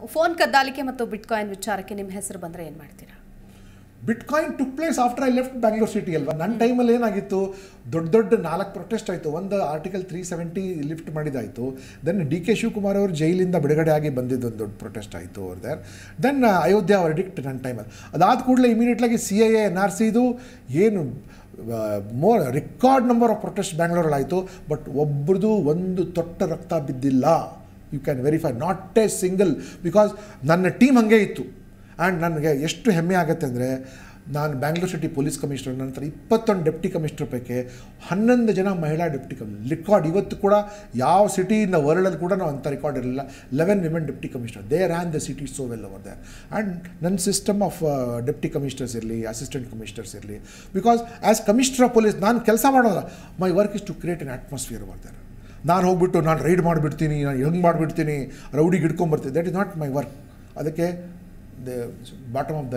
Phone ಕದ್ದಾಲಿಕೆ ಮತ್ತು bitcoin ವಿಚಾರಕ್ಕೆ ನಿಮ್ಮ ಹೆಸರು ಬಂದರೆ ಏನು ಮಾಡ್ತೀರಾ bitcoin took place after I left Bangalore city ಅಲ್ವಾ ನನ್ನ ಟೈಮಲ್ಲಿ ಏನಾಗಿತ್ತು ದೊಡ್ಡ ದೊಡ್ಡ ನಾಲ್ಕು ಪ್ರೊಟೆಸ್ಟ್ ಆಯಿತು ಒಂದು ಆರ್ಟಿಕಲ್ ತ್ರೀ ಸೆವೆಂಟಿ ಲಿಫ್ಟ್ ಮಾಡಿದಾಯಿತು ದೆನ್ ಡಿ ಕೆ ಶಿವಕುಮಾರ್ ಅವರು ಜೈಲಿಂದ ಬಿಡುಗಡೆ ಆಗಿ ಬಂದಿದ್ದು ಒಂದು ದೊಡ್ಡ ಪ್ರೊಟೆಸ್ಟ್ ಆಯಿತು ಅವ್ರ ದೇರ್ ದೆನ್ ಅಯೋಧ್ಯ ವರ್ಡಿಕ್ಟ್ ನನ್ನ ಟೈಮಲ್ಲಿ ಅದಾದ ಕೂಡಲೇ ಇಮಿಡಿಯೇಟ್ಲಾಗಿ C I N R C ಇದು ಏನು more record number of protest ಬ್ಯಾಂಗ್ಳೂರಲ್ಲಿ ಆಯಿತು ಬಟ್ ಒಬ್ರದ್ದು ಒಂದು ತೊಟ್ಟ ರಕ್ತ ಬಿದ್ದಿಲ್ಲ you can verify not a single because ನನ್ನ ಟೀಮ್ ಹಾಗೆ ಇತ್ತು ಆ್ಯಂಡ್ ನನಗೆ ಎಷ್ಟು ಹೆಮ್ಮೆ ಆಗುತ್ತೆ ಅಂದರೆ ನಾನು ಬ್ಯಾಂಗ್ಳೂರ್ ಸಿಟಿ ಪೊಲೀಸ್ ಕಮಿಷನರ್ ನಂತರ ಇಪ್ಪತ್ತೊಂದು ಡೆಪ್ಟಿ ಕಮಿಷನರ್ ಪೈಕಿ ಹನ್ನೊಂದು ಜನ ಮಹಿಳಾ ಡೆಪ್ಟಿ ಕಮ್ ರೆಕಾರ್ಡ್ ಇವತ್ತು ಕೂಡ ಯಾವ ಸಿಟಿ ಇನ್ ದ ವರ್ಲ್ಡಲ್ಲಿ ಕೂಡ ನಾವು ಅಂಥ ರೆಕಾರ್ಡ್ ಇರಲಿಲ್ಲ eleven women deputy commissioner they ran the city so well over there and ನನ್ನ ಸಿಸ್ಟಮ್ ಆಫ್ ಡೆಪ್ಟಿ ಕಮಿಷನರ್ಸ್ ಇರಲಿ ಅಸಿಸ್ಟೆಂಟ್ ಕಮಿಷನರ್ಸ್ ಇರಲಿ because as commissioner of police ನಾನು ಕೆಲಸ ಮಾಡೋಲ್ಲ my work is to create an atmosphere over there ನಾನು ಹೋಗ್ಬಿಟ್ಟು ನಾನು raid ಮಾಡಿಬಿಡ್ತೀನಿ ನಾನು ಹೆಂಗೆ ಮಾಡಿಬಿಡ್ತೀನಿ ರೌಡಿಗೆ ಹಿಡ್ಕೊಂಬರ್ತೀನಿ that is not my work ಅದಕ್ಕೆ the bottom of the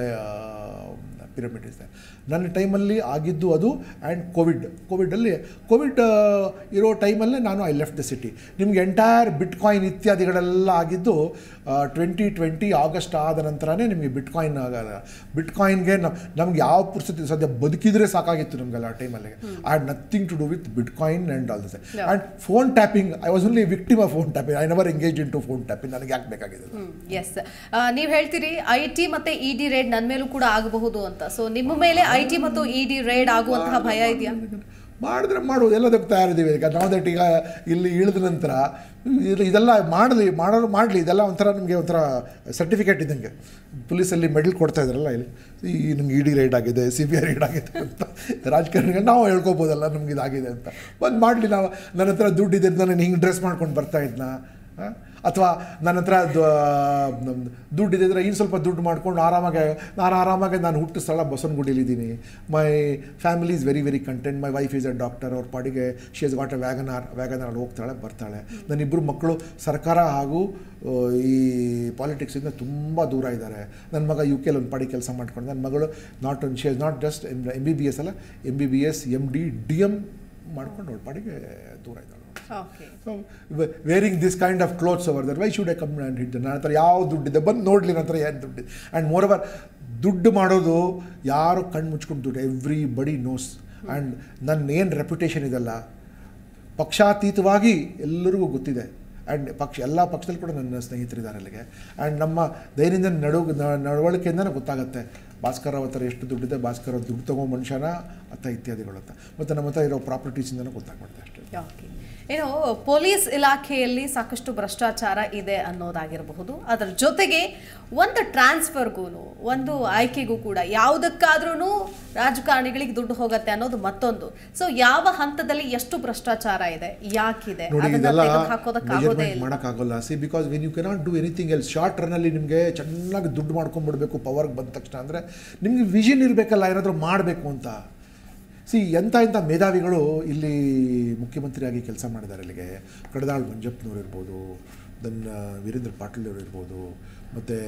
pyramid is ನನ್ನ ಟೈಮಲ್ಲಿ ಆಗಿದ್ದು ಅದು ಆ್ಯಂಡ್ ಕೋವಿಡ್ ಕೋವಿಡಲ್ಲಿ ಕೋವಿಡ್ ಇರೋ ಟೈಮಲ್ಲೇ ನಾನು ಐ ಲೆಫ್ಟ್ ದ ಸಿಟಿ ನಿಮಗೆ ಎಂಟೈರ್ ಬಿಟ್ಕಾಯಿನ್ ಇತ್ಯಾದಿಗಳೆಲ್ಲ ಆಗಿದ್ದು ಟ್ವೆಂಟಿ ಟ್ವೆಂಟಿ ಆಗಸ್ಟ್ ಆದ ನಂತರನೇ ನಿಮಗೆ ಬಿಟ್ಕಾಯಿನ್ ಬಿಟ್ಕಾಯಿನ್ಗೆ ನಮ್ಗೆ ಯಾವ ಪುರ್ಸತಿ ಸದ್ಯ ಬದುಕಿದ್ರೆ ಸಾಕಾಗಿತ್ತು ನಮಗೆಲ್ಲ ಆ ಟೈಮಲ್ಲಿ I had nothing to do with bitcoin and all this and phone tapping I was only victim of phone tapping I never engage in to phone tapping ನನಗೆ ಯಾಕೆ ಬೇಕಾಗಿದೆ ಎಸ್ ನೀವು ಹೇಳ್ತೀರಿ ಐ ಟಿ ಮತ್ತೆ ಇ ಡಿ ರೇಡ್ ನನ್ನ ಮೇಲೂ ಕೂಡ ಆಗಬಹುದು ಅಂತ ಸೊ ನಿಮ್ಮ ಮೇಲೆ ಐ ಟಿ ಮತ್ತು ಇ ಡಿ ರೇಡ್ ಆಗುವಂತಹ ಭಯ ಇದೆಯಾ ಮಾಡಿದ್ರೆ ಮಾಡೋದು ಎಲ್ಲದಕ್ಕೆ ತಯಾರಿದ್ದೀವಿ ಈಗ ನಾವು ದಟ್ ಈಗ ಇಲ್ಲಿ ಇಳಿದ ನಂತರ ಇದು ಇದೆಲ್ಲ ಮಾಡಲಿ ಮಾಡೋರು ಮಾಡಲಿ ಇದೆಲ್ಲ ಒಂಥರ ನಮಗೆ ಒಂಥರ ಸರ್ಟಿಫಿಕೇಟ್ ಇದ್ದಂಗೆ ಪೊಲೀಸಲ್ಲಿ ಮೆಡಲ್ ಕೊಡ್ತಾ ಇದ್ರಲ್ಲ ಇಲ್ಲಿ ಈ ನಿಮ್ಗೆ ಇ ಡಿ ರೈಡ್ ಆಗಿದೆ ಸಿ ಬಿ ಐ ರೈಡ್ ಆಗಿದೆ ಅಂತ ರಾಜಕಾರಣಿಗಳು ನಾವು ಹೇಳ್ಕೊಬೋದಲ್ಲ ನಮ್ಗೆ ಇದಾಗಿದೆ ಅಂತ ಬಂದು ಮಾಡಲಿ ನಾವು ನನ್ನ ಹತ್ರ ದುಡ್ಡಿದೆ ಅಂತ ನಾನು ಹಿಂಗೆ ಡ್ರೆಸ್ ಮಾಡ್ಕೊಂಡು ಬರ್ತಾ ಇದ್ನ ಅಥವಾ ನನ್ನ ಹತ್ರ ದುಡ್ಡು ಇದ್ದಿದ್ರೆ ಇನ್ನು ಸ್ವಲ್ಪ ದುಡ್ಡು ಮಾಡ್ಕೊಂಡು ಆರಾಮಾಗಿ ನಾನು ಆರಾಮಾಗಿ ನಾನು ಹುಟ್ಟು ಸ್ಥಳ ಬಸವನಗುಡಿಲಿದ್ದೀನಿ my family is very very content my wife is a doctor ಅವ್ರ ಪಾಡಿಗೆ she is got a WagonR WagonR ಹೋಗ್ತಾಳೆ ಬರ್ತಾಳೆ ನನ್ನ ಇಬ್ಬರು ಮಕ್ಕಳು ಸರ್ಕಾರ ಹಾಗೂ ಈ ಪಾಲಿಟಿಕ್ಸಿಂದ ತುಂಬ ದೂರ ಇದ್ದಾರೆ ನನ್ನ ಮಗ ಯು ಕೆಲ್ ಒಂದು ಪಾಡಿ ಕೆಲಸ ಮಾಡ್ಕೊಂಡು ನನ್ನ ಮಗಳು not one she is not just M M B B S ಅಲ್ಲ M B B S M D D M ಮಾಡ್ಕೊಂಡು ಅವ್ರ ಪಾಡಿಗೆ ದೂರ ಇದ್ದಾಳೆ okay so wearing this kind of clothes over there why should I come and hit ನನ್ನ ಹತ್ರ ಯಾವ ದುಡ್ಡಿದೆ ಬಂದು ನೋಡಲಿ ನನ್ನ ಹತ್ರ ಏನು ದುಡ್ಡಿದೆ ಆ್ಯಂಡ್ ಮೋರ್ ಓವರ್ ದುಡ್ಡು ಮಾಡೋದು ಯಾರು ಕಣ್ಣು ಮುಚ್ಕೊಂಡು ದುಡ್ಡು ಎವ್ರಿ ಬಡಿ ನೋಸ್ ಆ್ಯಂಡ್ ನನ್ನ ಏನು ರೆಪ್ಯುಟೇಷನ್ ಇದೆಲ್ಲ ಪಕ್ಷಾತೀತವಾಗಿ ಎಲ್ಲರಿಗೂ ಗೊತ್ತಿದೆ ಆ್ಯಂಡ್ ಪಕ್ಷ ಎಲ್ಲ ಪಕ್ಷದಲ್ಲಿ ಕೂಡ ನನ್ನ ಸ್ನೇಹಿತರಿದ್ದಾರೆ ಅಲ್ಲಿಗೆ ಆ್ಯಂಡ್ ನಮ್ಮ ದೈನಂದಿನ ನಡು ನಡವಳಿಕೆಯಿಂದನೇ ಗೊತ್ತಾಗುತ್ತೆ ಭಾಸ್ಕರ್ ಅವ್ರ ಹತ್ರ ಎಷ್ಟು ದುಡ್ಡಿದೆ ಭಾಸ್ಕರ್ ಅವ್ರ ದುಡ್ಡು ತೊಗೋ ಮನುಷ್ಯನ ಅತ್ತ ಇತ್ಯಾದಿಗಳು ಅಂತ ಮತ್ತು ನಮ್ಮ ಹತ್ರ ಇರೋ ಪ್ರಾಪರ್ಟೀಸಿಂದನೂ ಗೊತ್ತಾಗ್ಬಿಡುತ್ತೆ ಅಷ್ಟೇ ಓಕೆ ಏನು ಪೊಲೀಸ್ ಇಲಾಖೆಯಲ್ಲಿ ಸಾಕಷ್ಟು ಭ್ರಷ್ಟಾಚಾರ ಇದೆ ಅನ್ನೋದಾಗಿರಬಹುದು ಅದರ ಜೊತೆಗೆ ಒಂದು ಟ್ರಾನ್ಸ್ಫರ್ಗೂ ಒಂದು ಆಯ್ಕೆಗೂ ಕೂಡ ಯಾವುದಕ್ಕಾದ್ರೂ ರಾಜಕಾರಣಿಗಳಿಗೆ ದುಡ್ಡು ಹೋಗುತ್ತೆ ಅನ್ನೋದು ಮತ್ತೊಂದು ಸೊ ಯಾವ ಹಂತದಲ್ಲಿ ಎಷ್ಟು ಭ್ರಷ್ಟಾಚಾರ ಇದೆ ಯಾಕಿದೆ ನೋಡಿ ಅದನ್ನ ಇದೆಲ್ಲ ತೆಗೆದು ಹಾಕೋದಕ್ಕಾಗೋದೇ ಮೆಜರ್ಮೆಂಟ್ ಇಲ್ಲ ಮಾಡೋಕ್ಕಾಗಲ್ಲ see because when you cannot do anything ಎಲ್ ಶಾರ್ಟ್ ರನ್ನಲ್ಲಿ ನಿಮಗೆ ಚೆನ್ನಾಗಿ ದುಡ್ಡು ಮಾಡ್ಕೊಂಡ್ಬಿಡ್ಬೇಕು ಪವರ್ಗೆ ಬಂದ ತಕ್ಷಣ ಅಂದರೆ ನಿಮಗೆ ವಿಷನ್ ಇರಬೇಕಲ್ಲ ಏನಾದರೂ ಮಾಡಬೇಕು ಅಂತ ಸಿ ಎಂಥ ಎಂಥ ಮೇಧಾವಿಗಳು ಇಲ್ಲಿ ಮುಖ್ಯಮಂತ್ರಿಯಾಗಿ ಕೆಲಸ ಮಾಡಿದ್ದಾರೆ ಇಲ್ಲಿಗೆ ಕಡದಾಳ್ ಮಂಜಪ್ಪನವ್ರು ಇರ್ಬೋದು ದೆನ್ ವೀರೇಂದ್ರ ಪಾಟೀಲ್ ಅವರು ಇರ್ಬೋದು ಮತ್ತು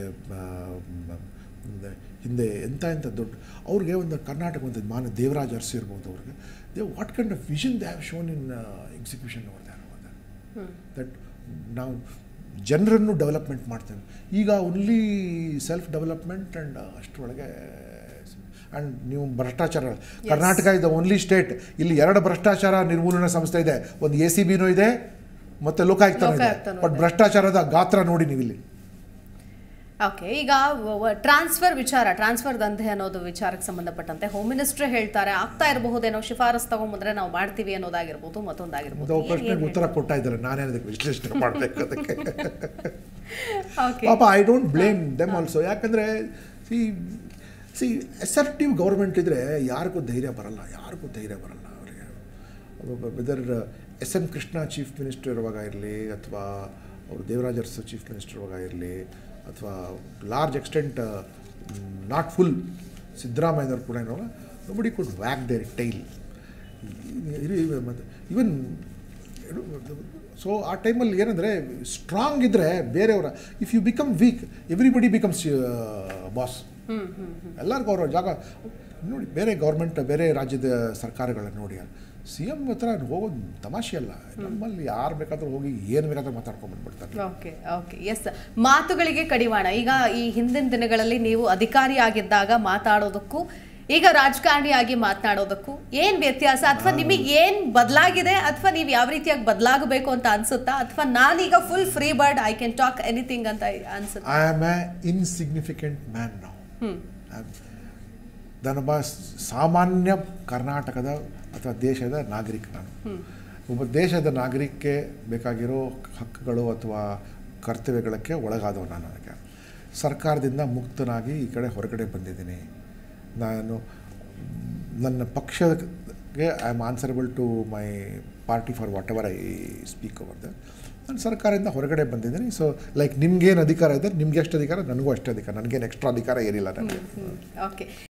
ಹಿಂದೆ ಎಂಥ ಎಂಥ ದೊಡ್ಡ ಅವ್ರಿಗೆ ಒಂದು ಕರ್ನಾಟಕ ಒಂದು ಮಾನ ದೇವರಾಜ್ ಅರಸು ಇರ್ಬೋದು ಅವ್ರಿಗೆ they what kind of vision they have shown in execution over there over there that ನಾವು ಜನರನ್ನು ಡೆವಲಪ್ಮೆಂಟ್ ಮಾಡ್ತೇವೆ ಈಗ ಓನ್ಲಿ ಸೆಲ್ಫ್ ಡೆವಲಪ್ಮೆಂಟ್ ಆ್ಯಂಡ್ ಅಷ್ಟರೊಳಗೆ ಆ್ಯಂಡ್ ನೀವು ಭ್ರಷ್ಟಾಚಾರ Karnataka is the only state ಇಲ್ಲಿ ಎರಡು ಭ್ರಷ್ಟಾಚಾರ ನಿರ್ಮೂಲನಾ ಸಂಸ್ಥೆ ಇದೆ ಒಂದು ಎ ಸಿ ಬಿನೂ ಇದೆ ಮತ್ತು ಲೋಕಾಯುಕ್ತನೂ ಇದೆ ಲೋಕಾಯುಕ್ತನೂ ಬಟ್ ಇದೆ. ಭ್ರಷ್ಟಾಚಾರದ ಗಾತ್ರ ನೋಡಿ ನೀವು ಇಲ್ಲಿ ಓಕೆ ಈಗ ಟ್ರಾನ್ಸ್ಫರ್ ವಿಚಾರ ಟ್ರಾನ್ಸ್ಫರ್ ದಂಧೆ ಅನ್ನೋದು ವಿಚಾರಕ್ಕೆ ಸಂಬಂಧಪಟ್ಟಂತೆ ಹೋಮ್ ಮಿನಿಸ್ಟ್ರೇ ಹೇಳ್ತಾರೆ ಆಗ್ತಾ ಇರಬಹುದೇನೋ ಶಿಫಾರಸ್ ತಗೊಂಬಂದ್ರೆ ನಾವು ಮಾಡ್ತೀವಿ ಅನ್ನೋದಾಗಿರ್ಬೋದು ಮತ್ತೊಂದಾಗಿರ್ಬೋದು ಅದು ಏನ್- ಪ್ರಶ್ನೆಗೆ ಏನ್ ಉತ್ತರ ಕೊಡ್ತಾ ಇದ್ದಾರೆ ನಾನೇ ಅದಕ್ಕೆ ವಿಶ್ಲೇಷಣೆ ಮಾಡಬೇಕು ಅದಕ್ಕೆ ಓಕೆ ಪಾಪ I don't blame them also ಯಾಕಂದರೆ ಸಿ ಸಿ ಅಸರ್ಟಿವ್ ಗೌರ್ಮೆಂಟ್ ಇದ್ದರೆ ಯಾರಿಗೂ ಧೈರ್ಯ ಬರಲ್ಲ ಯಾರಿಗೂ ಧೈರ್ಯ ಬರಲ್ಲ ಅವರಿಗೆ whether S M Krishna chief minister ಇರುವಾಗ ಇರಲಿ ಅಥವಾ ಅವರು ದೇವರಾಜ ಅರಸು ಚೀಫ್ ಮಿನಿಸ್ಟರ್ ಇರುವಾಗ ಇರಲಿ ಅಥವಾ ಲಾರ್ಜ್ ಎಕ್ಸ್ಟೆಂಟ್ ನಾಟ್ ಫುಲ್ ಸಿದ್ದರಾಮಯ್ಯನವ್ರು ಕೂಡ ಇರುವಾಗ ನೊಬಡಿ ಕುಡ್ ವ್ಯಾಕ್ ದೇರ್ ಟೈಲ್ ಮತ್ತು ಇವನ್ ಸೊ ಆ ಟೈಮಲ್ಲಿ ಏನಂದರೆ ಸ್ಟ್ರಾಂಗ್ ಇದ್ದರೆ ಬೇರೆಯವರ if you become weak everybody becomes boss ಎಲ್ಲರಿಗೂ ಅವರ ಜಾಗ ನೋಡಿ ಬೇರೆ ಗೌರ್ಮೆಂಟ್ ಬೇರೆ ರಾಜ್ಯದ ಸರ್ಕಾರಗಳನ್ನ ನೋಡಿ ಸಿ ಎಮ್ ಹತ್ರ ಹೋಗೋದು ತಮಾಷೆ ಅಲ್ಲ ನಮ್ಮಲ್ಲಿ ಯಾರು ಬೇಕಾದ್ರೂ ಹೋಗಿ ಏನು ಬೇಕಾದ್ರೂ ಮಾತಾಡ್ಕೊಂಡು ಬಂದ್ಬಿಡ್ತಾರೆ ಓಕೆ ಓಕೆ ಎಸ್ ಮಾತುಗಳಿಗೆ ಕಡಿವಾಣ ಈಗ ಈ ಹಿಂದಿನ ದಿನಗಳಲ್ಲಿ ನೀವು ಅಧಿಕಾರಿ ಆಗಿದ್ದಾಗ ಮಾತಾಡೋದಕ್ಕೂ ಈಗ ರಾಜಕಾರಣಿಯಾಗಿ ಮಾತನಾಡೋದಕ್ಕೂ ಏನ್ ವ್ಯತ್ಯಾಸ ಅಥವಾ ನಿಮಗೆ ಏನ್ ಬದಲಾಗಿದೆ ಅಥವಾ ನೀವು ಯಾವ ರೀತಿಯಾಗಿ ಬದಲಾಗಬೇಕು ಅಂತ ಅನ್ಸುತ್ತಾ ಅಥವಾ ನಾನೀಗ full free bird I can talk anything ಅಂತ ಅನ್ಸುತ್ತಾ I am a insignificant man ನಾವು ಹ್ಮ್ ನಾನೊಬ್ಬ ಸಾಮಾನ್ಯ ಕರ್ನಾಟಕದ ಅಥವಾ ದೇಶದ ನಾಗರಿಕ ನಾನು ಒಬ್ಬ ದೇಶದ ನಾಗರಿಕಕ್ಕೆ ಬೇಕಾಗಿರೋ ಹಕ್ಕುಗಳು ಅಥವಾ ಕರ್ತವ್ಯಗಳಕ್ಕೆ ಒಳಗಾದವ ನಾನು ನನಗೆ ಸರ್ಕಾರದಿಂದ ಮುಕ್ತನಾಗಿ ಈ ಕಡೆ ಹೊರಗಡೆ ಬಂದಿದ್ದೀನಿ ನಾನು ನನ್ನ ಪಕ್ಷಕ್ಕೆ I am answerable to my party for whatever I speak over the ನಾನು ಸರ್ಕಾರದಿಂದ ಹೊರಗಡೆ ಬಂದಿದ್ದೀನಿ ಸೊ ಲೈಕ್ ನಿಮ್ಗೇನು ಅಧಿಕಾರ ಇದೆ ನಿಮ್ಗೆ ಎಷ್ಟು ಅಧಿಕಾರ ನನಗೂ ಅಷ್ಟೇ ಅಧಿಕಾರ ನನಗೇನು ಎಕ್ಸ್ಟ್ರಾ ಅಧಿಕಾರ ಏನಿಲ್ಲ ನನಗೆ ಓಕೆ